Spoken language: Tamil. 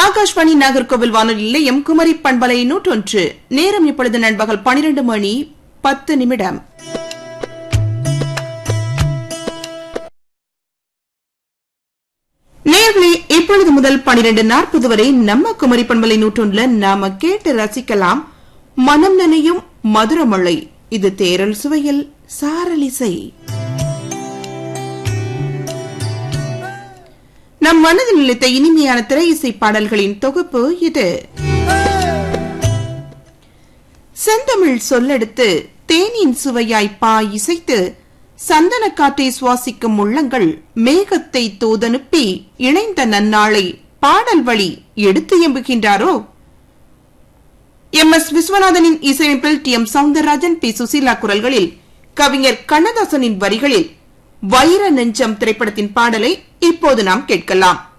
ஆகாஷ்வாணி நாகர்கோவில் வானொலி நிலையம் குமரி பண்பலை நூற்றொன்று நேரம் இப்பொழுது நண்பகல் பனிரெண்டு மணி பத்து நிமிடம் நேர்களே இப்பொழுது முதல் பனிரெண்டு நாற்பது வரை நம்ம குமரி பண்பலை நூற்றொன்றுல நாம கேட்டு ரசிக்கலாம் மனம் நனையும் மதுரமழை இது தேரல் சுவையில் சாரலிசை நம் மனதில் நிலைத்த இனிமையான திரை இசை பாடல்களின் தொகுப்பு இது செந்தமிழ் சொல்லெடுத்து தேனின் சுவையாய் பா இசைத்து சந்தன காற்றை சுவாசிக்கும் உள்ளங்கள் மேகத்தை தூதனுப்பி இணைந்த நன்னாளை பாடல் வழி எடுத்து எம்புகின்றாரோ எம் எஸ் விஸ்வநாதனின் இசையமைப்பில் T M Soundararajan P Susheela குரல்களில் கவிஞர் கண்ணதாசனின் வரிகளில் வைர நெஞ்சம் திரைப்படத்தின் பாடலை இப்போது நாம் கேட்கலாம்